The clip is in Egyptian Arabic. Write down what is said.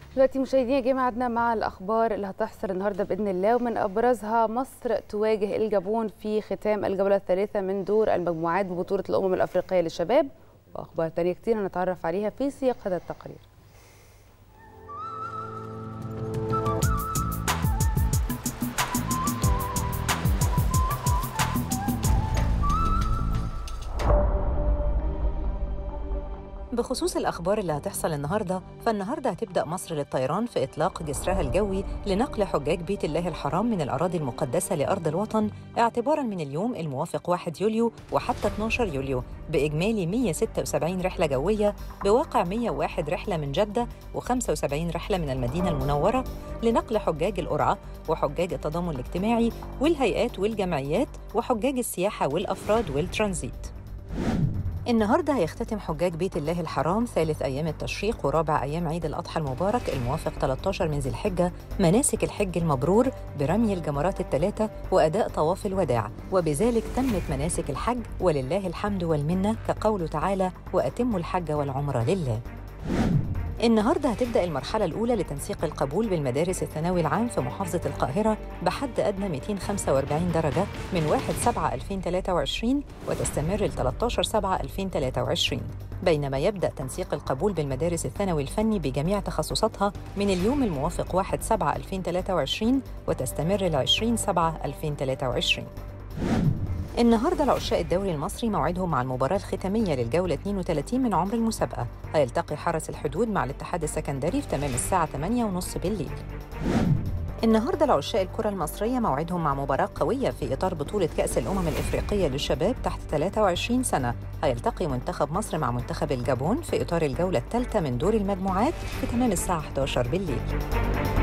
دلوقتي مشاهدينا جه ميعادنا مع الاخبار اللي هتحصل النهارده باذن الله ومن ابرزها مصر تواجه الجابون في ختام الجوله الثالثه من دور المجموعات ببطوله الامم الافريقيه للشباب واخبار تانية كتير هنتعرف عليها في سياق هذا التقرير بخصوص الأخبار اللي هتحصل النهاردة فالنهاردة هتبدأ مصر للطيران في إطلاق جسرها الجوي لنقل حجاج بيت الله الحرام من الأراضي المقدسة لأرض الوطن اعتباراً من اليوم الموافق 1 يوليو وحتى 12 يوليو بإجمالي 176 رحلة جوية بواقع 101 رحلة من جدة و75 رحلة من المدينة المنورة لنقل حجاج القرعة وحجاج التضامن الاجتماعي والهيئات والجمعيات وحجاج السياحة والأفراد والترانزيت النهارده هيختتم حجاج بيت الله الحرام ثالث ايام التشريق ورابع ايام عيد الاضحى المبارك الموافق 13 من ذي الحجه مناسك الحج المبرور برمي الجمرات الثلاثه واداء طواف الوداع وبذلك تمت مناسك الحج ولله الحمد والمنه كقوله تعالى واتموا الحج والعمره لله النهارده هتبدا المرحله الاولى لتنسيق القبول بالمدارس الثانوي العام في محافظه القاهره بحد ادنى 245 درجه من 1 7 2023 وتستمر ل 13 7 2023 بينما يبدا تنسيق القبول بالمدارس الثانوي الفني بجميع تخصصاتها من اليوم الموافق 1 7 2023 وتستمر ل 20 7 2023 النهارده العشاق الدوري المصري موعدهم مع المباراه الختاميه للجوله 32 من عمر المسابقه هيلتقي حرس الحدود مع الاتحاد السكندري في تمام الساعه 8:30 بالليل النهارده العشاق الكرة المصرية موعدهم مع مباراة قوية في إطار بطولة كأس الأمم الإفريقية للشباب تحت 23 سنة، هيلتقي منتخب مصر مع منتخب الجابون في إطار الجولة الثالثة من دور المجموعات في تمام الساعة 11 بالليل.